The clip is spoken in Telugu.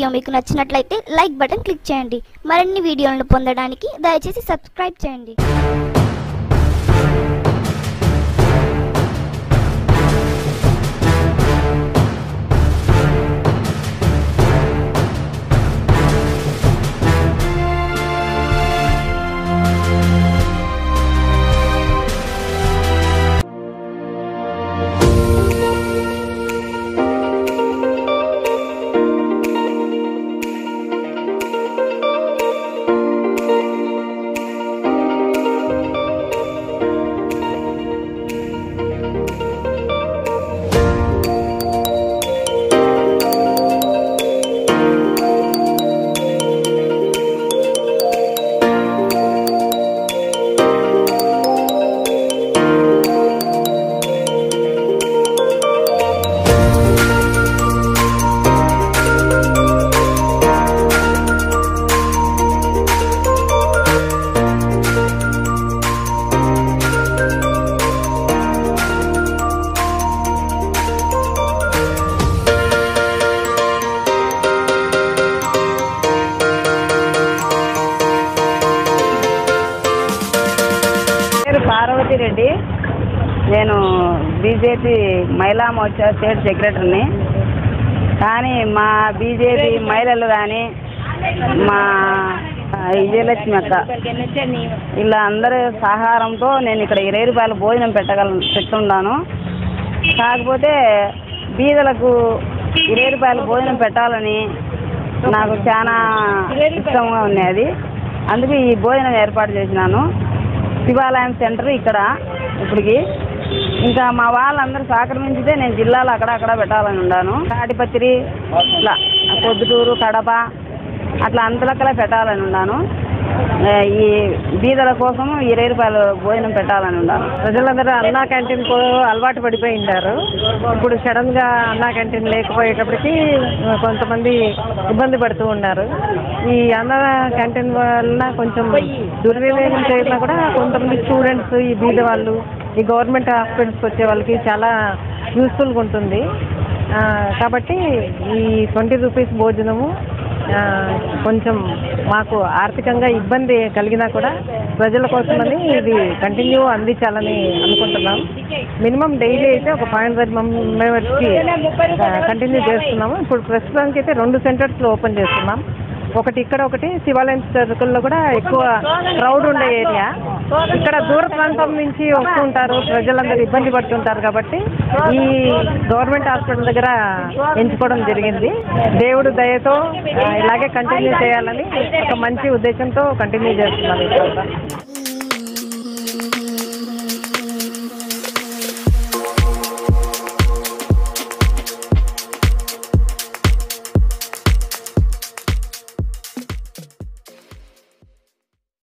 వీడియో మీకు నచ్చినట్లయితే లైక్ బటన్ క్లిక్ చేయండి మరిన్ని వీడియోలను పొందడానికి దయచేసి సబ్స్క్రైబ్ చేయండి పేరు పార్వతి రెడ్డి నేను బీజేపీ మహిళా మోర్చా స్టేట్ సెక్రటరీని కానీ మా బీజేపీ మహిళలు కానీ మా ఆ, విజయలక్ష్మి అక్క ఇలా అందరి సహకారంతో నేను ఇక్కడ ఇరవై రూపాయల భోజనం పెట్టగల పెట్టున్నాను కాకపోతే బీదలకు ఇరవై రూపాయల భోజనం పెట్టాలని నాకు చాలా ఇష్టంగా ఉన్నది అందుకు ఈ భోజనం ఏర్పాటు చేసినాను శివాలయం సెంటర్ ఇక్కడ ఇప్పటికి ఇంకా మా వాళ్ళందరూ సహకరించితే నేను జిల్లాలో అక్కడ అక్కడ పెట్టాలని ఉన్నాను తాడిపత్రి ఇట్లా పొద్దుటూరు కడప అట్లా అంతలక్కలా పెట్టాలని ఉన్నాను ఆ, ఈ బీదల కోసం ఇరవై రూపాయలు భోజనం పెట్టాలని ఉన్నాను ప్రజలందరూ అన్నా క్యాంటీన్ కు అలవాటు పడిపోయి ఉంటారు ఇప్పుడు సడన్ గా అన్నా క్యాంటీన్ లేకపోయేటప్పటికి కొంతమంది ఇబ్బంది పడుతూ ఉన్నారు ఈ అన్న క్యాంటీన్ వలన కొంచెం దుర్వినియోగం చేయడం కూడా కొంతమంది స్టూడెంట్స్ ఈ బీద వాళ్ళు ఈ గవర్నమెంట్ హాస్పిటల్స్కి వచ్చే వాళ్ళకి చాలా యూస్ఫుల్గా ఉంటుంది ఆ, కాబట్టి ఈ ట్వంటీ రూపీస్ భోజనము ఆ, కొంచెం మాకు ఆర్థికంగా ఇబ్బంది కలిగినా కూడా ప్రజల కోసమని ఇది కంటిన్యూ అందించాలని అనుకుంటున్నాం మినిమం డైలీ అయితే ఒక ఫైవ్ హండ్రెడ్ మెంబర్స్కి కంటిన్యూ చేస్తున్నాము ఇప్పుడు ప్రస్తుతానికి అయితే రెండు సెంటర్స్లో ఓపెన్ చేస్తున్నాం ఒకటి ఇక్కడ ఒకటి శివాలయం సర్కిల్లో కూడా ఎక్కువ క్రౌడ్ ఉండే ఏరియా ఇక్కడ దూర ప్రాంతం నుంచి వస్తూ ఉంటారు ప్రజలందరూ ఇబ్బంది పడుతుంటారు కాబట్టి ఈ గవర్నమెంట్ హాస్పిటల్ దగ్గర ఎంచుకోవడం జరిగింది దేవుడు దయతో ఆ, ఇలాగే కంటిన్యూ చేయాలని ఒక మంచి ఉద్దేశంతో కంటిన్యూ చేస్తున్నాం ఈ ప్రోగ్రామ్